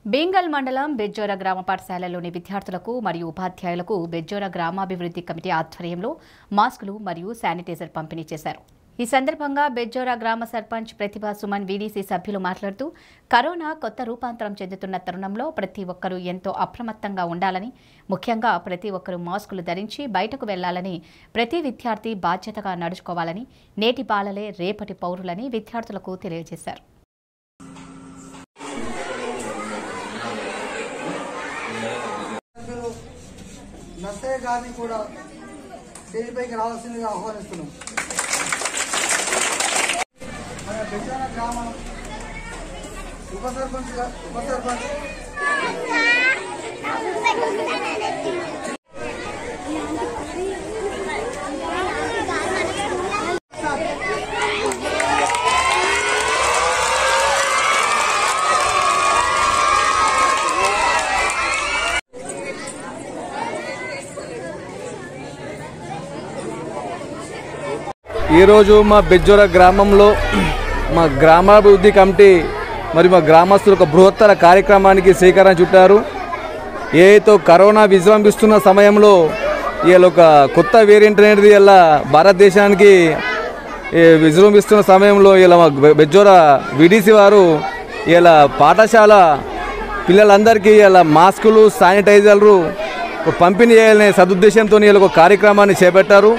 బీంగల్ మండలం బెజ్జోర గ్రామ పాఠశాలలోని విద్యార్థులకు మరియు ఉపాధ్యాయులకు బెజ్జోర గ్రామాభివృద్ధి కమిటీ ఆధ్వర్యంలో మాస్కులు మరియు శానిటైజర్ పంపిణీ చేశారు ఈ సందర్భంగా బెజ్జోర గ్రామ సర్పంచ్ ప్రతిభా సుమన్ వీడీసీ సభ్యులు మాట్లాడుతూ కరోనా కొత్త రూపాంతరం చెందుతున్న తరుణంలో ప్రతి ఒక్కరూ ఎంతో అప్రమత్తంగా ఉండాలని ముఖ్యంగా ప్రతి ఒక్కరూ మాస్కులు ధరించి బయటకు వెళ్లాలని ప్రతి విద్యార్థి బాధ్యతగా నడుచుకోవాలని నేటి బాలలే రేపటి పౌరులని విద్యార్థులకు తెలియజేశారు సభ్యులు నర్సయ్య గారిని కూడా స్టేజ్ పైకి రావాల్సిందిగా ఆహ్వానిస్తున్నాం మన బెజాన గ్రామం ఉప సర్పంచ్ గా- ఉప సర్పంచ్ ఈరోజు మా బెజ్జోర గ్రామంలో మా గ్రామాభివృద్ధి కమిటీ మరి మా గ్రామస్తులు ఒక బృహత్తర కార్యక్రమానికి శ్రీకారం చుట్టారు ఏతో కరోనా విజృంభిస్తున్న సమయంలో వీళ్ళ ఒక కొత్త వేరియంట్ అనేది ఇలా భారతదేశానికి ఈ విజృంభిస్తున్న సమయంలో ఇలా మా బె- బెజ్జోర విడిసి వారు ఇలా పాఠశాల పిల్లలందరికీ ఇలా మాస్కులు శానిటైజర్లు పంపిణీ చేయాలనే సదుద్దేశంతో వీళ్ళ ఒక కార్యక్రమాన్ని చేపట్టారు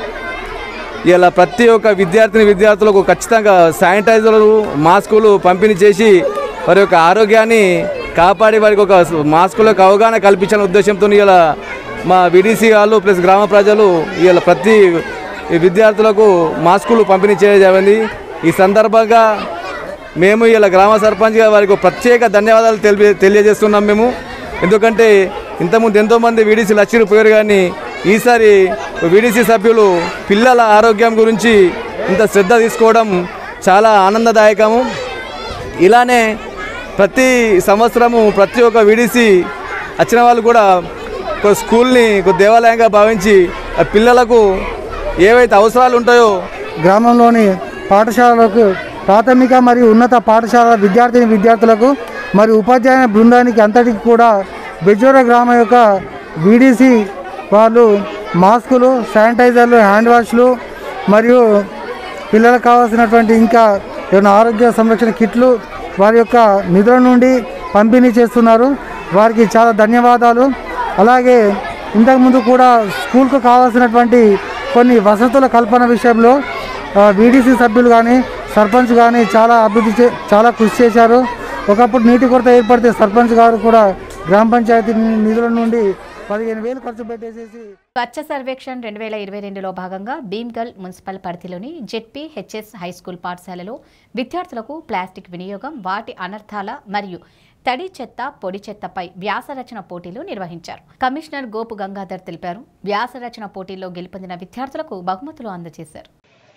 ఇలా ప్రతి ఒక్క విద్యార్థిని విద్యార్థులకు ఖచ్చితంగా శానిటైజర్లు మాస్కులు పంపిణీ చేసి వారి యొక్క ఆరోగ్యాన్ని కాపాడి వారికి ఒక మాస్కులకు అవగాహన కల్పించాలనే ఉద్దేశంతో ఇలా మా విడిసి వాళ్ళు ప్లస్ గ్రామ ప్రజలు ఇలా ప్రతి విద్యార్థులకు మాస్కులు పంపిణీ చేయడం జరిగింది ఈ సందర్భంగా మేము ఇలా గ్రామ సర్పంచ్గా వారికి ఒక ప్రత్యేక ధన్యవాదాలు తెలియ తెలియజేస్తున్నాం మేము ఎందుకంటే ఇంతకుముందు ఎంతోమంది వీడీసీలు వచ్చిరు పోయారు కానీ ఈసారి వీడీసీ సభ్యులు పిల్లల ఆరోగ్యం గురించి ఇంత శ్రద్ధ తీసుకోవడం చాలా ఆనందదాయకము ఇలానే ప్రతి సంవత్సరము ప్రతి ఒక్క వీడీసీ వచ్చిన వాళ్ళు కూడా ఒక స్కూల్ని ఒక దేవాలయంగా భావించి ఆ పిల్లలకు ఏవైతే అవసరాలు ఉంటాయో గ్రామంలోని పాఠశాలలకు ప్రాథమిక మరియు ఉన్నత పాఠశాల విద్యార్థిని విద్యార్థులకు మరియు ఉపాధ్యాయ బృందానికి అంతటికి కూడా బెజోర గ్రామం యొక్క వీడీసీ వాళ్ళు మాస్కులు శానిటైజర్లు హ్యాండ్ వాష్లు మరియు పిల్లలకు కావాల్సినటువంటి ఇంకా ఏమైనా ఆరోగ్య సంరక్షణ కిట్లు వారి యొక్క నిధుల నుండి పంపిణీ చేస్తున్నారు వారికి చాలా ధన్యవాదాలు అలాగే ఇంతకుముందు కూడా స్కూల్కు కావాల్సినటువంటి కొన్ని వసతుల కల్పన విషయంలో వీడీసీ సభ్యులు కానీ సర్పంచ్ కానీ చాలా అభివృద్ధి చే చాలా కృషి చేశారు ఒకప్పుడు నీటి కొరత ఏర్పడితే సర్పంచ్ గారు కూడా గ్రామ పంచాయతీ నిధుల నుండి పదిహేను వేలు ఖర్చు పెట్టేసేసి స్వచ్ఛ సర్వేక్షణ్ రెండు వేల ఇరవై రెండులో భాగంగా భీమ్గల్ మున్సిపల్ పరిధిలోని జెడ్పీ హెచ్ఎస్ హై స్కూల్ పాఠశాలలో విద్యార్థులకు ప్లాస్టిక్ వినియోగం వాటి అనర్థాల మరియు తడి చెత్త పొడి చెత్తపై వ్యాసరచన పోటీలు నిర్వహించారు కమిషనర్ గోపు గంగాధర్ తెలిపారు వ్యాసరచన పోటీల్లో గెలుపొందిన విద్యార్థులకు బహుమతులు అందజేశారు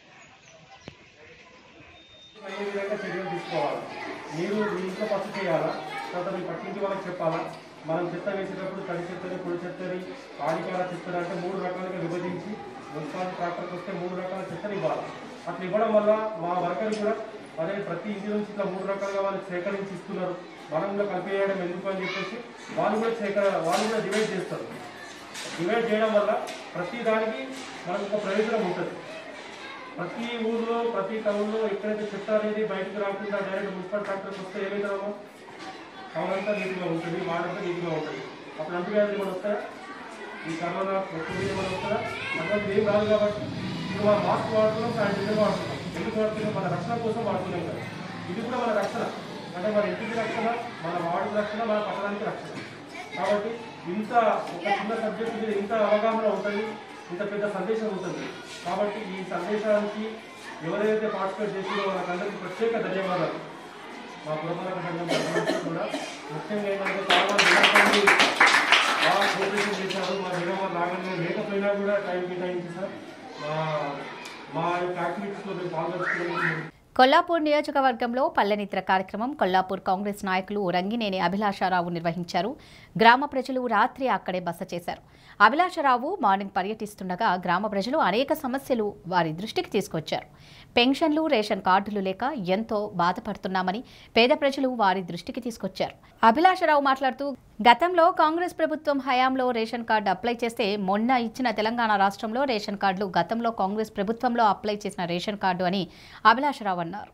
అయ్యే విధంగా చర్యలు తీసుకోవాలి మీరు మీ ఇంట్లో ఫస్ట్ చేయాలా తర్వాత మీ పక్కింటి వాళ్ళకి చెప్పాలా మనం చెత్త వేసేటప్పుడు తడి చెత్తని పొడి చెత్తని ఆడికాల చెత్తని అంటే మూడు రకాలుగా విభజించి మున్సిపాలిటీ ట్రాక్టర్కి వస్తే మూడు రకాల చెత్తని ఇవ్వాలి అట్లా ఇవ్వడం వల్ల మా వర్కర్లు కూడా అదే ప్రతి ఇంటి నుంచి ఇట్లా మూడు రకాలుగా వాళ్ళు సేకరించి ఇస్తున్నారు మనం కూడా కలిపేయడం ఎందుకు అని చెప్పేసి వాళ్ళు కూడా సేకర వాళ్ళు కూడా డివైడ్ చేస్తారు డివైడ్ చేయడం వల్ల ప్రతి దానికి మనకు ఒక ప్రయోజనం ఉంటుంది ప్రతి ఊర్లో ప్రతి టౌన్లో ఎక్కడైతే చెత్త అనేది బయటకు రాకుండా డైరెక్ట్ మున్సిపల్ ట్రాక్టర్కి వస్తే ఏమైతుందో టౌన్ నీట్గా ఉంటుంది వాడంతా నీట్గా ఉంటుంది అప్పుడు అంటు వ్యాధులు ఏమైనా వస్తాయా ఈ కరోనా ప్రకృతి ఏమైనా వస్తాయా అటువంటి ఏం రాదు కాబట్టి ఇప్పుడు మనం మాస్క్ వాడుతున్నాం శానిటైజర్ వాడుతున్నాం ఎందుకు వాడుతున్నాం మన రక్షణ కోసం వాడుతున్నాం కదా ఇది కూడా మన రక్షణ అంటే మన ఇంటికి రక్షణ మన వాడికి రక్షణ మన పట్టణానికి రక్షణ కాబట్టి ఇంత ఒక చిన్న సబ్జెక్ట్ మీద ఇంత అవగాహన ఉంటుంది ఇంత పెద్ద సందేశం ఉంటుంది కాబట్టి ఈ సందేశానికి ఎవరైతే పార్టిసిపేట్ చేసిందో వాళ్ళకందరికీ ప్రత్యేక ధన్యవాదాలు మా పురపాలక సంఘం తరఫు నుంచి కూడా ముఖ్యంగా ఏంటంటే చాలా మంది వినాయకుడిని బాగా కోఆపరేషన్ చేశారు మా నిలవ రాగానే లేకపోయినా కూడా టైం కేటాయించి సార్ మా మా యొక్క యాక్టివిటీస్లో మేము పాల్గొంచుకున్నాము కొల్లాపూర్ నియోజకవర్గంలో పల్లెనిత్ర కార్యక్రమం కొల్లాపూర్ కాంగ్రెస్ నాయకులు రంగినేని అభిలాషారావు నిర్వహించారు గ్రామ ప్రజలు రాత్రి అక్కడే బస చేశారు అభిలాషరావు మార్నింగ్ పర్యటిస్తుండగా గ్రామ ప్రజలు అనేక సమస్యలు వారి దృష్టికి తీసుకొచ్చారు పెన్షన్లు రేషన్ కార్డులు లేక ఎంతో బాధపడుతున్నామని పేద ప్రజలు వారి దృష్టికి తీసుకొచ్చారు అభిలాషరావు మాట్లాడుతూ గతంలో కాంగ్రెస్ ప్రభుత్వం హయాంలో రేషన్ కార్డు అప్లై చేస్తే మొన్న ఇచ్చిన తెలంగాణ రాష్ట్రంలో రేషన్ కార్డులు గతంలో కాంగ్రెస్ ప్రభుత్వంలో అప్లై చేసిన రేషన్ కార్డు అని అభిలాషరావు అన్నారు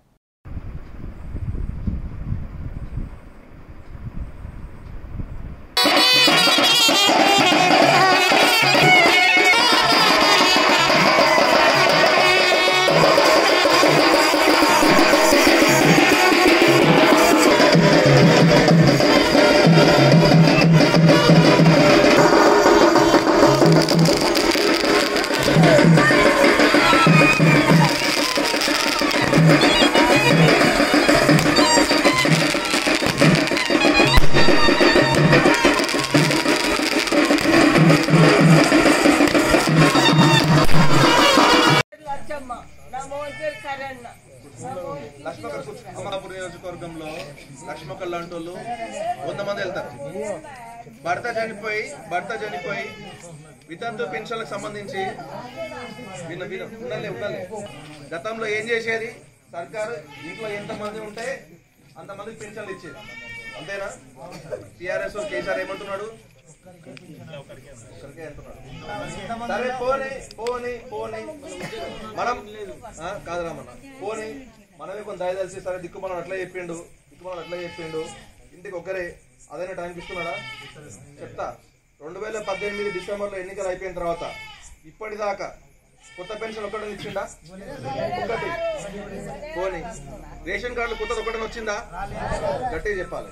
లచ్చమ్మ నా మోహన్ పేరు కరణ్ లక్ష్మకర్ అమరాపురం నియోజకవర్గంలో లక్ష్మకర్ లాంటి వాళ్ళు వంద మంది వెళ్తారు భర్త చనిపోయి భర్త చనిపోయి వితంతు పెన్షన్లకు సంబంధించి విన్న విన ఉండాలి ఉండాలి గతంలో ఏం చేసేది సర్కారు ఇంట్లో ఎంత మంది ఉంటే అంతమందికి పెన్షన్లు ఇచ్చేది అంతేనా టిఆర్ఎస్ కేసీఆర్ ఏమంటున్నాడు ఒక్కరికే అంటున్నాడు సరే పోనీ పోనీ పోనీ మనం ఆ, కాదు రామన్న పోనీ మనమే కొంత దయ తెలిసి సరే దిక్కు మనం అట్లా చెప్పిండు దిక్కు మనం అట్లా చెప్పిండు ఇంటికి ఒక్కరే అదైనా టైంకి ఇస్తున్నాడా చెప్తా రెండు వేల పద్దెనిమిది డిసెంబర్లో ఎన్నికలు అయిపోయిన తర్వాత ఇప్పటిదాకా కొత్త పెన్షన్ ఒక్కటి ఇచ్చిండా ఒకటి పోనీ రేషన్ కార్డులు కొత్తది ఒకటి వచ్చిందా గట్టిగా చెప్పాలి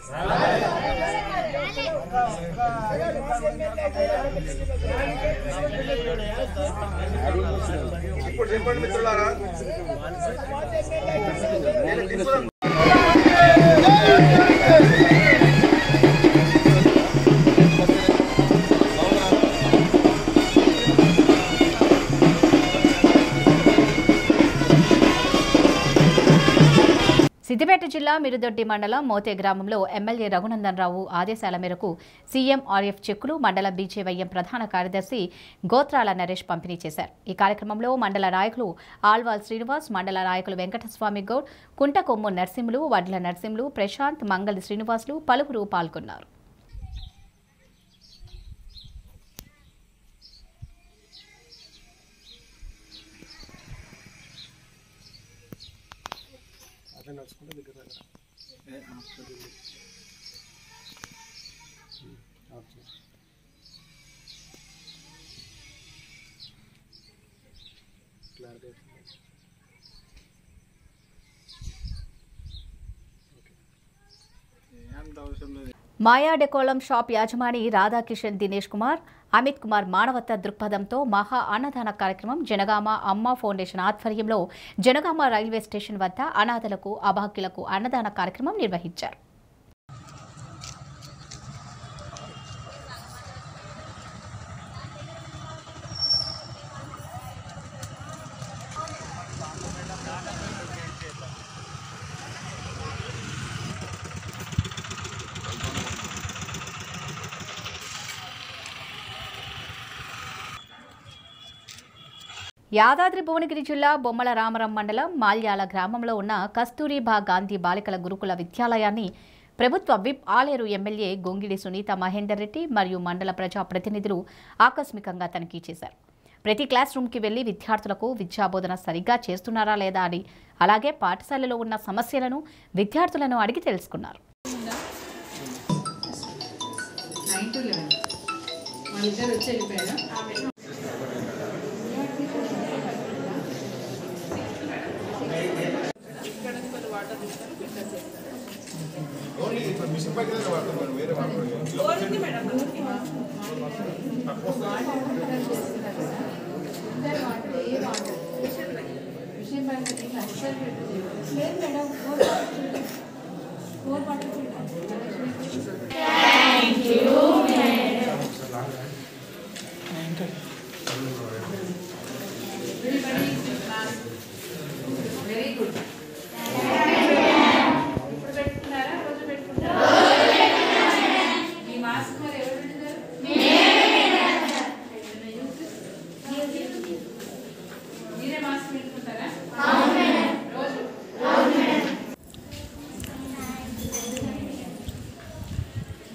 ఇప్పుడు చెప్పండి మిత్రులారా నేను దింపుదాం. సిద్దిపేట జిల్లా మిరుదొడ్డి మండలం మోతే గ్రామంలో ఎమ్మెల్యే రఘునందన్ రావు ఆదేశాల మేరకు సీఎం ఆర్ఎఫ్ చెక్కులు మండల బీజేవైఎం ప్రధాన కార్యదర్శి గోత్రాల నరేష్ పంపిణీ చేశారు ఈ కార్యక్రమంలో మండల నాయకులు ఆల్వాల్ శ్రీనివాస్ మండల నాయకులు వెంకటస్వామి గౌడ్ కుంటకొమ్ము నర్సింహులు వడ్ల నర్సింహులు ప్రశాంత్ మంగళి శ్రీనివాసులు పలువురు పాల్గొన్నారు మాయా డెకోలం షాప్ యాజమాని రాధాకిషన్ దినేష్ కుమార్ అమిత్ కుమార్ మానవత దృక్పథంతో మహా అన్నదాన కార్యక్రమం జనగామ అమ్మ ఫౌండేషన్ ఆధ్వర్యంలో జనగామ రైల్వే స్టేషన్ వద్ద అనాథలకు అభాగ్యులకు అన్నదాన కార్యక్రమం నిర్వహించారు యాదాద్రి భువనగిరి జిల్లా బొమ్మల రామరం మండలం మాల్యాల గ్రామంలో ఉన్న కస్తూరిబా గాంధీ బాలికల గురుకుల విద్యాలయాన్ని ప్రభుత్వ విప్ ఆలేరు ఎమ్మెల్యే గొంగిడి సునీత మహేందర్ రెడ్డి మరియు మండల ప్రజా ప్రతినిధులు ఆకస్మికంగా తనిఖీ చేశారు ప్రతి క్లాస్ రూమ్కి వెళ్లి విద్యార్థులకు విద్యాబోధన సరిగ్గా చేస్తున్నారా లేదా అని అలాగే పాఠశాలలో ఉన్న సమస్యలను విద్యార్థులను అడిగి తెలుసుకున్నారు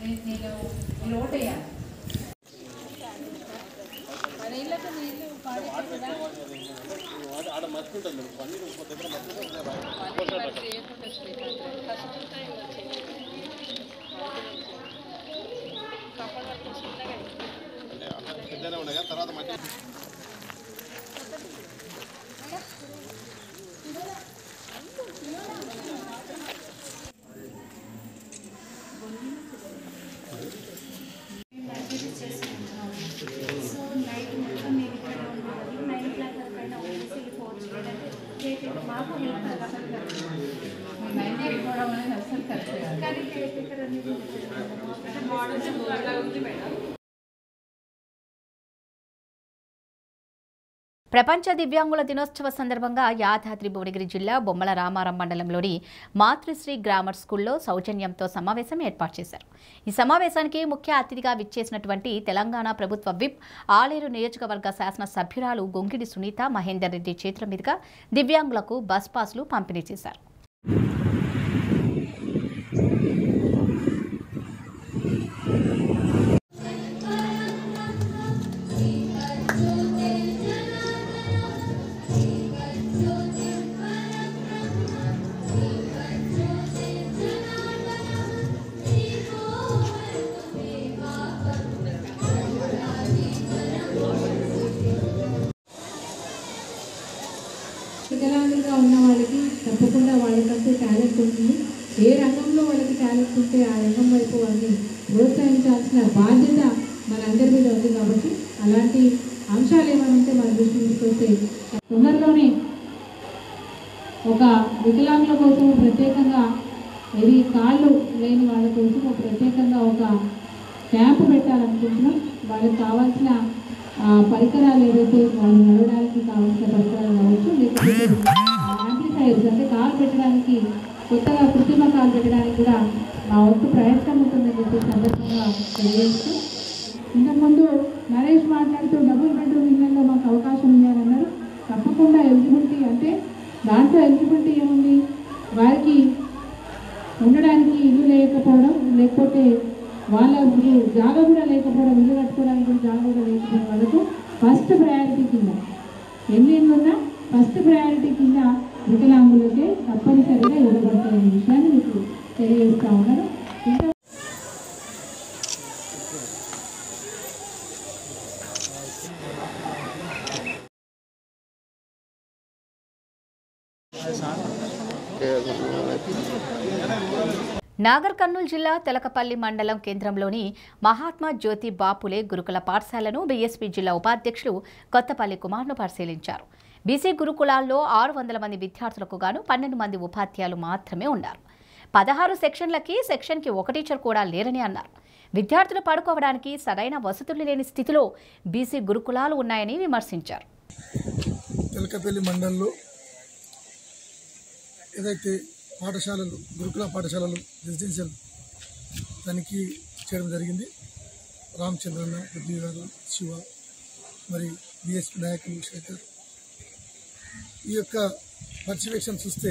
నేను మీరు ఓటేయాలి సో నైట్ మొత్తం మేము ఇక్కడ ఉండాలి నైన్ ఓ క్లాక్ వరకు అయినా వచ్చేసి వెళ్ళిపోవచ్చు లేదంటే రేపు మాకు హెల్ప్ కాబట్టి నైన్టీ అయిపోవడం అనేది అసలు కరెక్ట్ కాదు కానీ రేపు ఇక్కడ అనేది అంటే మోడల్స్ అలా ఉంది మేడం ప్రపంచ దివ్యాంగుల దినోత్సవ సందర్భంగా యాదాద్రి భువనగిరి జిల్లా బొమ్మల రామారం మండలంలోని మాతృశ్రీ గ్రామర్ స్కూల్లో సౌజన్యంతో సమావేశం ఏర్పాటు చేశారు ఈ సమావేశానికి ముఖ్య అతిథిగా విచ్చేసినటువంటి తెలంగాణ ప్రభుత్వ విప్ ఆలేరు నియోజకవర్గ శాసన సభ్యురాలు గొంగిడి సునీత మహేందర్ రెడ్డి చేతుల మీదుగా దివ్యాంగులకు బస్ పాస్లు పంపిణీ చేశారు వికలాంగులుగా ఉన్న వాళ్ళకి తప్పకుండా వాళ్ళకంటూ టాలెంట్ ఉంటుంది ఏ రంగంలో వాళ్ళకి టాలెంట్ ఉంటే ఆ రంగం వైపు వాళ్ళని ప్రోత్సహించాల్సిన బాధ్యత మనందరి మీద ఉంది కాబట్టి అలాంటి అంశాలు ఏమైనా ఉంటే మన దృష్టి తీసుకొస్తే తొందరలోనే ఒక వికలాంగుల కోసం ప్రత్యేకంగా ఇది కాళ్ళు లేని వాళ్ళ కోసం ఒక ప్రత్యేకంగా ఒక క్యాంపు పెట్టాలనుకుంటున్నాం వాళ్ళకి కావాల్సిన ఆ, పరికరాలు ఏవైతే వాళ్ళు నడవడానికి కావాల్సిన పరికరాలు కావచ్చు లేకపోతే యాంప్లిఫైర్స్ అంటే కాలు పెట్టడానికి కొత్తగా కృత్రిమ కాలు పెట్టడానికి కూడా మా వంతు ప్రయత్నం ఉంటుందని చెప్పి సందర్భంగా తెలియజేస్తూ ఇంతకుముందు నరేష్ మాట్లాడుతూ డబుల్ బెడ్రూమ్ ఇళ్లలో మాకు అవకాశం ఇవ్వాలన్నారు తప్పకుండా ఎలిజిబిలిటీ అంటే దాంట్లో ఎలిజిబిలిటీ ఏముంది వారికి ఉండడానికి ఇల్లు లేకపోవడం లేకపోతే వాళ్ళ ఊరు జాగా కూడా లేకపోవడం ఇల్లు కట్టుకోవడానికి కూడా జాగా కూడా లేకపోవడం వాళ్ళకు ఫస్ట్ ప్రయారిటీ కింద ఎన్ని ఇళ్ళు ఉన్నా ఫస్ట్ ప్రయారిటీ కింద వికలాంగులకే తప్పనిసరిగా ఇవ్వబడతాయనే విషయాన్ని మీకు తెలియజేస్తా ఉన్నాను ఇంకా నాగర్ కర్నూలు జిల్లా తెలకపల్లి మండలం కేంద్రంలోని మహాత్మా జ్యోతి బాపులే గురుకుల పాఠశాలను బీఎస్పీ జిల్లా ఉపాధ్యక్షులు కొత్తపల్లి కుమార్ను పరిశీలించారు బీసీ గురుకులాల్లో ఆరు వందల మంది విద్యార్థులకు గాను పన్నెండు మంది ఉపాధ్యాయులు మాత్రమే ఉన్నారు పదహారు సెక్షన్లకి సెక్షన్కి ఒక టీచర్ కూడా లేరని అన్నారు విద్యార్థులు పడుకోవడానికి సరైన వసతులు లేని స్థితిలో బీసీ గురుకులాలు ఉన్నాయని విమర్శించారు తెలకపల్లి మండలంలో ఏదైతే పాఠశాలలు గురుకుల పాఠశాలలు రెసిడెన్షియల్ తనిఖీ చేయడం జరిగింది రామచంద్రన్న పృథ్వీ గారు శివ మరి బిఎస్పీ నాయకులు శేఖర్ ఈ యొక్క పర్యవేక్షణ చూస్తే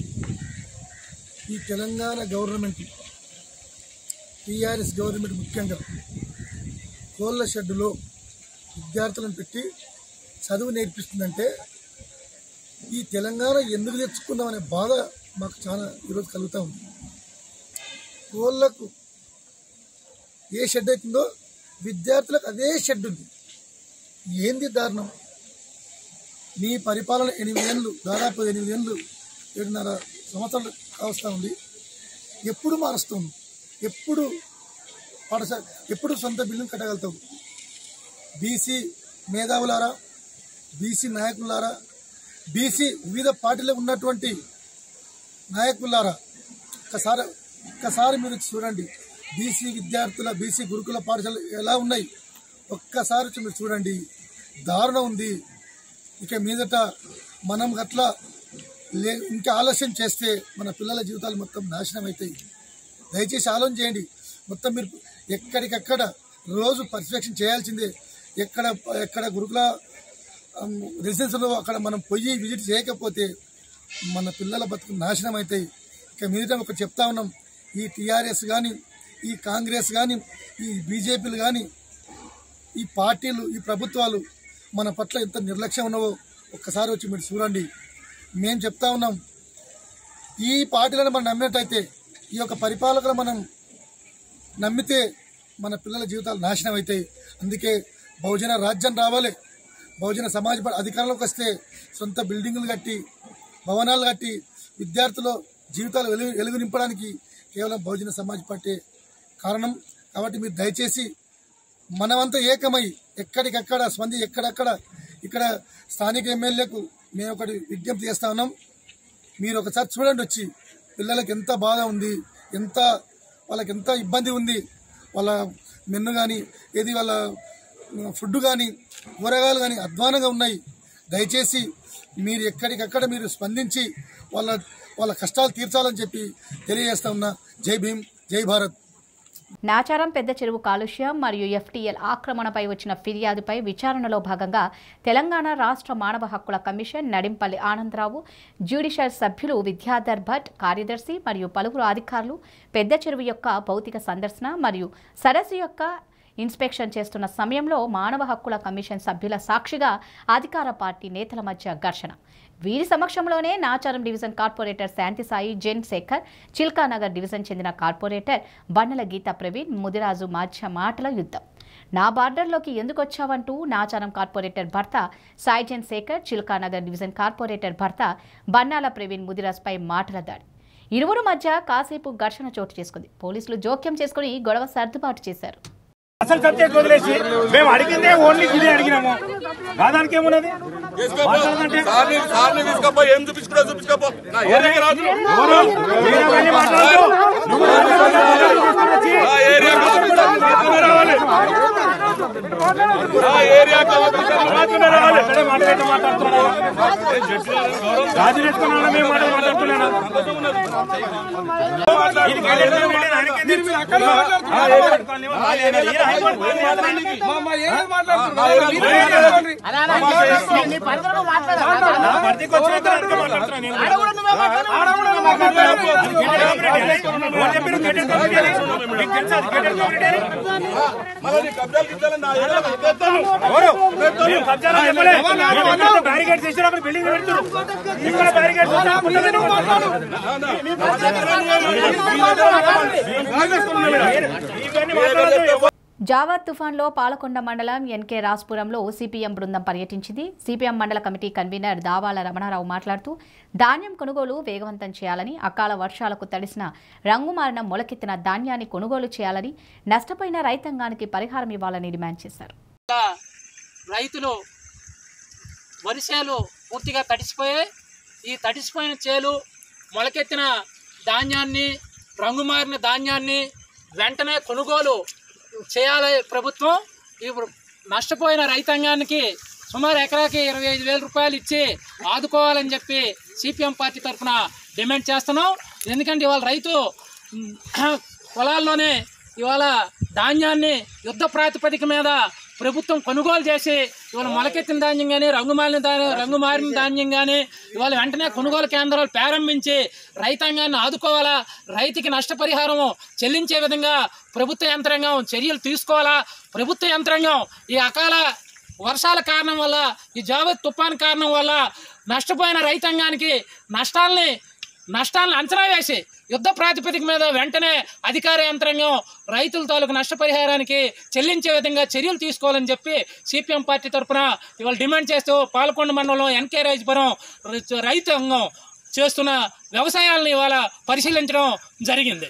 ఈ తెలంగాణ గవర్నమెంట్ టీఆర్ఎస్ గవర్నమెంట్ ముఖ్యంగా కోళ్ళ షెడ్డులో విద్యార్థులను పెట్టి చదువు నేర్పిస్తుందంటే ఈ తెలంగాణ ఎందుకు తెచ్చుకున్నాం అనే బాధ మాకు చాలా ఈరోజు కలుగుతూ ఉంది కోళ్ళకు ఏ షెడ్ అవుతుందో విద్యార్థులకు అదే షెడ్ ఉంది ఏంది దారుణం మీ పరిపాలన ఎనిమిది ఏళ్ళు దాదాపు ఎనిమిది ఏళ్ళు ఏడున్నర సంవత్సరాలు కావస్తూ ఉంది ఎప్పుడు మారుస్తుంది ఎప్పుడు పాఠశాల ఎప్పుడు సొంత బిల్లును కట్టగలుగుతావు బీసీ మేధావులారా బీసీ నాయకులారా బీసీ వివిధ పార్టీలో ఉన్నటువంటి నాయకులారా ఒక్కసారి ఒక్కసారి మీరు చూడండి బీసీ విద్యార్థుల బీసీ గురుకుల పాఠశాలలు ఎలా ఉన్నాయి ఒక్కసారి వచ్చి మీరు చూడండి దారుణం ఉంది ఇక మీదట మనం అట్లా లే ఇంకా ఆలస్యం చేస్తే మన పిల్లల జీవితాలు మొత్తం నాశనం అవుతాయి దయచేసి ఆలోచన చేయండి మొత్తం మీరు ఎక్కడికక్కడ రోజు పర్యవేక్షణ చేయాల్సిందే ఎక్కడ ఎక్కడ గురుకుల రెసిడెన్స్లో అక్కడ మనం పోయి విజిట్ చేయకపోతే మన పిల్లల బతుకు నాశనం అవుతాయి ఇక మీదట ఒకటి చెప్తా ఉన్నాం ఈ టీఆర్ఎస్ కానీ ఈ కాంగ్రెస్ కానీ ఈ బీజేపీలు కానీ ఈ పార్టీలు ఈ ప్రభుత్వాలు మన పట్ల ఎంత నిర్లక్ష్యం ఉన్నావో ఒక్కసారి వచ్చి మీరు చూడండి మేము చెప్తా ఉన్నాం ఈ పార్టీలను మనం నమ్మినట్టయితే ఈ యొక్క పరిపాలకులు మనం నమ్మితే మన పిల్లల జీవితాలు నాశనం అవుతాయి అందుకే బహుజన రాజ్యం రావాలి బహుజన సమాజ ప- అధికారంలోకి వస్తే సొంత బిల్డింగులు కట్టి భవనాలు కట్టి విద్యార్థుల జీవితాలు వెలుగు వెలుగు నింపడానికి కేవలం బహుజన సమాజ్ పార్టీ కారణం కాబట్టి మీరు దయచేసి మనమంతా ఏకమై ఎక్కడికక్కడ స్పంది ఎక్కడెక్కడ ఇక్కడ స్థానిక ఎమ్మెల్యేకు మేము ఒకటి విజ్ఞప్తి చేస్తా ఉన్నాం మీరు ఒకసారి చూడండి వచ్చి పిల్లలకి ఎంత బాధ ఉంది ఎంత వాళ్ళకి ఎంత ఇబ్బంది ఉంది వాళ్ళ మెన్ను కానీ ఏది వాళ్ళ ఫుడ్ కానీ కూరగాయలు కానీ అధ్వానంగా ఉన్నాయి దయచేసి మీరు ఎక్కడికక్కడ మీరు స్పందించి వాళ్ళ వాళ్ళ కష్టాలు తీర్చాలని చెప్పి తెలియజేస్తా ఉన్నా జై భీమ్ జై భారత్ నాచారం పెద్ద చెరువు కాలుష్యం మరియు ఎఫ్టీఎల్ ఆక్రమణపై వచ్చిన ఫిర్యాదుపై విచారణలో భాగంగా తెలంగాణ రాష్ట్ర మానవ హక్కుల కమిషన్ నడింపల్లి ఆనందరావు జ్యుడిషియల్ సభ్యులు విద్యాధర్ భట్ కార్యదర్శి మరియు పలువురు అధికారులు పెద్ద చెరువు యొక్క భౌతిక సందర్శన మరియు సరస్సు యొక్క ఇన్స్పెక్షన్ చేస్తున్న సమయంలో మానవ హక్కుల కమిషన్ సభ్యుల సాక్షిగా అధికార పార్టీ నేతల మధ్య ఘర్షణ వీరి సమక్షంలోనే Nacharam division corporator Shanthisai Jen Shekar Chilkanagar division చెందిన కార్పొరేటర్ బండల గీతా ప్రవీణ్ ముదిరాజు మధ్య మాటల యుద్ధం నా బార్డర్లోకి ఎందుకు వచ్చావంటూ నాచారం కార్పొరేటర్ భర్త సాయిజన్ శేఖర్ చిల్కానగర్ డివిజన్ కార్పొరేటర్ భర్త బన్నాల ప్రవీణ్ ముదిరాజ్పై మాటల దాడి ఇరువురు మధ్య కాసేపు ఘర్షణ చోటు చేసుకుంది పోలీసులు జోక్యం చేసుకుని గొడవ సర్దుబాటు చేశారు అసలు సబ్జెక్ట్ వదిలేసి మేము అడిగిందే ఓన్లీ ఇదే అడిగినాము రాదానికి ఏమున్నది మాట్లాడదంటే ఏం చూపించుకున్నా చూపించుకోపో ఎవరు? మీరు అవన్నీ మాట్లాడద్దు. నువ్వు మాట్లాడద్దు. ఆ ఏరియా మాట్లాడుతూనే రావాలి. ఆ ఏరియా మాట్లాడుతూనే రావాలి. ఎక్కడే మాట్లాడితే మాట్లాడుతున్నారా? రాజు నేర్చుకున్నాడా? మేము మాటలు మాట్లాడుతున్నానా? ఈయనకి ఏం లేదు, వీళ్ళని ఆయనకేం తెలుసు? ఆ, ఏ మాట్లాడుతున్నాను? ఆ, ఏ లేదు. ఈయన హైకోర్టు పోయి మాట్లాడండి. నా పరిధికి వచ్చిన తర్వాత మాట్లాడుతున్నాను నేను కూడా. ఎవరు చెప్పారు గేటెడ్ కమ్యూనిటీ అని? మీకు తెలుసా అది గేటెడ్ కమ్యూనిటీ అని? ఎవరు? మేము కబ్జాలు చెప్పలే. మేము ఎక్కడైతే బ్యారికేడ్స్ చేసారో అక్కడ బిల్డింగ్ పెడుతున్నారు. ఇక్కడ బ్యారికేడ్స్ ఉంటే అక్కడ ముందు ఎందుకు కొడతారు? ఇవన్నీ మాట్లాడద్దు. జావా తుఫాన్లో పాలకొండ మండలం ఎన్కే రాజ్పురంలో సిపిఎం బృందం పర్యటించింది సిపిఎం మండల కమిటీ కన్వీనర్ దావాల రమణారావు మాట్లాడుతూ ధాన్యం కొనుగోలు వేగవంతం చేయాలని అకాల వర్షాలకు తడిసిన రంగుమారిన మొలకెత్తిన ధాన్యాన్ని కొనుగోలు చేయాలని నష్టపోయిన రైతాంగానికి పరిహారం ఇవ్వాలని డిమాండ్ చేశారు రైతులు వరి చేలు పూర్తిగా తడిసిపోయాయి ఈ తడిసిపోయిన చేలు మొలకెత్తిన ధాన్యాన్ని రంగుమారిన ధాన్యాన్ని వెంటనే కొనుగోలు చేయాలి ప్రభుత్వం ఇప్పుడు నష్టపోయిన రైతాంగానికి సుమారు ఎకరాకి ఇరవై ఐదు వేల రూపాయలు ఇచ్చి ఆదుకోవాలని చెప్పి సిపిఎం పార్టీ తరఫున డిమాండ్ చేస్తున్నాం ఎందుకంటే ఇవాళ రైతు ఉమ్, పొలాల్లోనే ఇవాళ ధాన్యాన్ని యుద్ధ ప్రాతిపదిక మీద ప్రభుత్వం కొనుగోలు చేసి ఇవాళ మొలకెత్తిన ధాన్యం కానీ రంగుమాలిన ధాన్యం రంగుమారిన ధాన్యం కానీ ఇవాళ వెంటనే కొనుగోలు కేంద్రాలు ప్రారంభించి రైతాంగాన్ని ఆదుకోవాలా రైతుకి నష్టపరిహారం చెల్లించే విధంగా ప్రభుత్వ యంత్రాంగం చర్యలు తీసుకోవాలా ప్రభుత్వ యంత్రాంగం ఈ అకాల వర్షాల కారణం వల్ల ఈ జావేద్ తుఫాన్ కారణం వల్ల నష్టపోయిన రైతాంగానికి నష్టాల్ని నష్టాలను అంచనా వేసి యుద్ధ ప్రాతిపదిక మీద వెంటనే అధికార యంత్రాంగం రైతుల తాలూకు నష్టపరిహారానికి చెల్లించే విధంగా చర్యలు తీసుకోవాలని చెప్పి సిపిఎం పార్టీ తరఫున ఇవాళ డిమాండ్ చేస్తూ పాలకొండ మండలం ఎన్కే రాజపురం రైతు- రైతాంగం చేస్తున్న వ్యవసాయాలను ఇవాళ పరిశీలించడం జరిగింది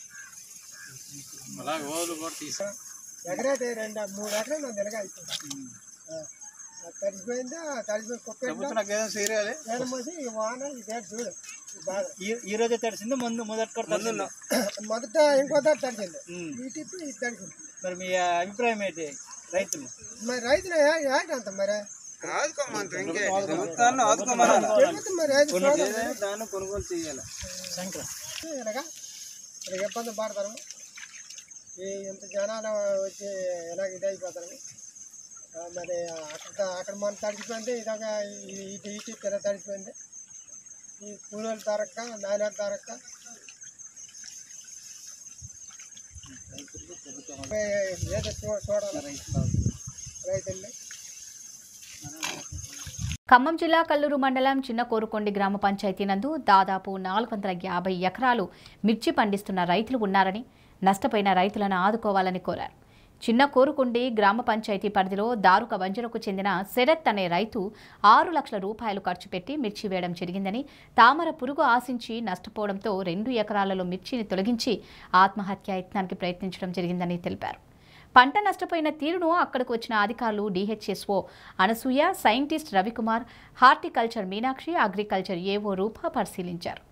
ఎకరైతే రెండు మూడు ఎకరాలు నా వెనక అయిపోయింది తడిసిపోయిందా తడిసిపోయి కుక్క మోసి ఈ వాన ఇదే చూడు ఈ బాధ ఈ రోజే తడిసింది ముందు మొదటి మొదట ఇంకో దారి తడిసింది ఈ టిప్పు ఇది తడిసింది మరి మీ అభిప్రాయం ఏంటి రైతులు మరి రైతులు ఏ- ఏంటి అంత మరి ప్రభుత్వం మరి రైతు సోదరులు దాన్ని కొనుగోలు చేయాలి ఇలాగా ఇలా ఇబ్బంది పడతారు ఈ ఇంత జనాలు వచ్చి ఎలాగ ఇదైపోతారు ఆ, మరి అక్కడ అక్కడ మనం తడిచిపోయింది ఇలాగ ఈ- ఇటు ఇటు తెర తడిచిపోయింది ఈ కూలీలు దొరక్క నాణ్యత దొరక్క ఏదో చూ చూడాలి రైతుల్ని ఖమ్మం జిల్లా కల్లూరు మండలం చిన్న కోరుకొండి గ్రామ పంచాయతీ నందు దాదాపు నాలుగు వందల యాభై ఎకరాలు మిర్చి పండిస్తున్న రైతులు ఉన్నారని నష్టపోయిన రైతులను ఆదుకోవాలని కోరారు చిన్న కోరుకొండి గ్రామ పంచాయతీ పరిధిలో దారుక వంజరకు చెందిన శరత్ అనే రైతు ఆరు లక్షల రూపాయలు ఖర్చు పెట్టి మిర్చి వేయడం జరిగిందని తామర పురుగు ఆశించి నష్టపోవడంతో రెండు ఎకరాలలో మిర్చిని తొలగించి ఆత్మహత్య యత్నానికి ప్రయత్నించడం జరిగిందని తెలిపారు పంట నష్టపోయిన తీరును అక్కడికి వచ్చిన అధికారులు DHSO Anasuya scientist Ravikumar horticulture Meenakshi agriculture AO Roopa పరిశీలించారు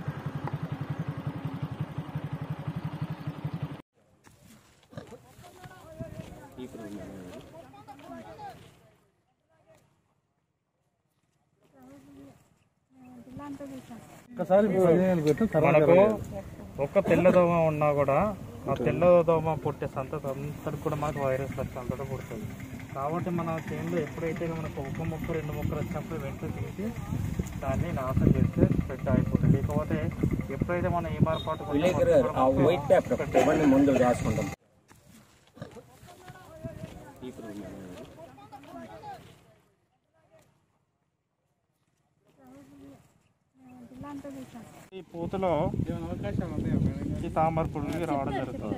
మనకు ఒక్క తెల్లదోమ ఉన్నా కూడా ఆ తెల్లదోమ పుట్టే సంతతి అంతటి కూడా మనకు వైరస్ లక్ష అంతటా పుడుతుంది కాబట్టి మన చేనులో ఎప్పుడైతే మనకు ఒక మొక్క రెండు మొక్కలు వచ్చినప్పుడు వెంటనే తీసి దాన్ని నాశనం చేస్తే పెద్ద అయిపోతుంది లేకపోతే ఎప్పుడైతే మనం ఈ మార్పాటు ఆ వైట్ పేపర్ ఇవన్నీ ముందు రాసుకుంటాం ఈ పూతలో ఈ తామర పురుగులకి రావడం జరుగుతుంది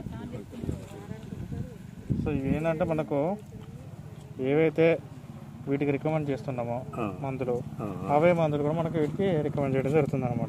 సో ఇవి ఏంటంటే మనకు ఏవైతే వీటికి రికమెండ్ చేస్తున్నామో మందులు అవే మందులు కూడా మనకు వీటికి రికమెండ్ చేయడం జరుగుతుంది అనమాట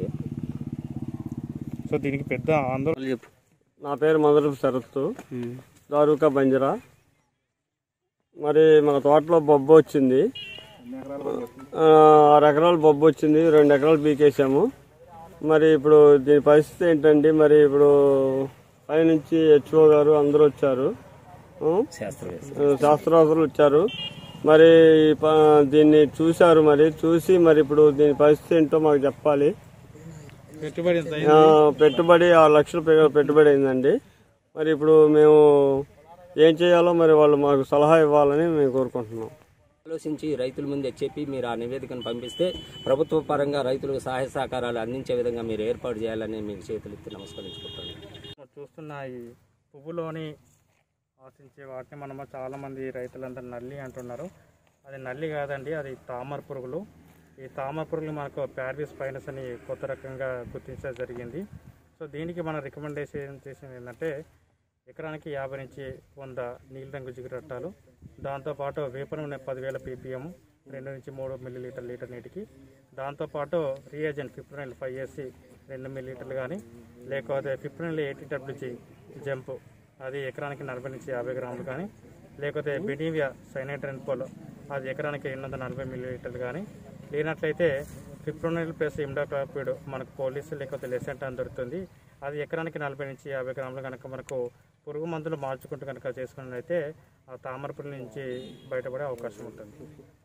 సో దీనికి పెద్ద ఆందోళన చెప్పు నా పేరు మందరపు శరత్తు దారుకా బంజరా మరి మన తోటలో బొబ్బు వచ్చింది ఆ, ఆరు ఎకరాలు బొబ్బు వచ్చింది రెండు ఎకరాలు పీకేసాము మరి ఇప్పుడు దీని పరిస్థితి ఏంటండి మరి ఇప్పుడు పైనుంచి హెచ్ఓ గారు అందరూ వచ్చారు ఆ? శాస్త్రవేత్తలు వచ్చారు మరి ఈ ప- దీన్ని చూశారు మరి చూసి మరి ఇప్పుడు దీని పరిస్థితి ఏంటో మాకు చెప్పాలి పెట్టుబడి ఎంత ఆ, పెట్టుబడి ఆరు లక్షలు పె- పెట్టుబడి అయిందండి మరి ఇప్పుడు మేము ఏం చేయాలో మరి వాళ్ళు మాకు సలహా ఇవ్వాలని మేము కోరుకుంటున్నాం ఆలోచించి రైతుల ముందే చెప్పి మీరు ఆ నివేదికను పంపిస్తే ప్రభుత్వ పరంగా రైతులకు సహాయ సహకారాలు అందించే విధంగా మీరు ఏర్పాటు చేయాలని మీకు చేతులు ఎత్తి నమస్కరించుకుంటున్నాను మనం చూస్తున్న ఈ పువ్వులోని ఆశించే వాటిని మనము చాలా మంది రైతులందరూ నల్లి అంటున్నారు అది నల్లి కాదండి అది తామర పురుగులు ఈ తామర పురుగులు మనకు ప్యారిస్ పైనస్ అని కొత్త రకంగా గుర్తించడం జరిగింది సో దీనికి మన రికమెండేషన్ చేసింది ఏంటంటే ఎకరానికి యాభై నుంచి వంద నీళ్ళ రంగు జిగురట్టాలు దాంతోపాటు వేపన నూనె పదివేల పీపీఎం రెండు నుంచి మూడు మిల్లీ లీటర్ లీటర్ నీటికి దాంతోపాటు రియేజెంట్ ఫిఫ్టీన్ ఫైవ్ ఏసీ రెండు మిల్లీ లీటర్లు కానీ లేకపోతే ఫిఫ్టీన్ ఎయిటీ డబ్ల్యూజీ జంప్ అది ఎకరానికి నలభై నుంచి యాభై గ్రాములు కానీ లేకపోతే బిడీవియా సైనైట్రన్ పోల్ అది ఎకరానికి రెండు వందల నలభై మిల్లీ లీటర్లు కానీ లేనట్లయితే ఫిఫ్టీన్ ప్లస్ ఇమ్డాక్లాపిడ్ మనకు పోలీసు లేకపోతే లెసెంట్ అని దొరుకుతుంది అది ఎకరానికి నలభై నుంచి యాభై గ్రాములు కనుక మనకు పురుగు మందులు మార్చుకుంటూ కనుక చేసుకున్నట్లయితే ఆ తామర పురుగు నుంచి బయటపడే అవకాశం ఉంటుంది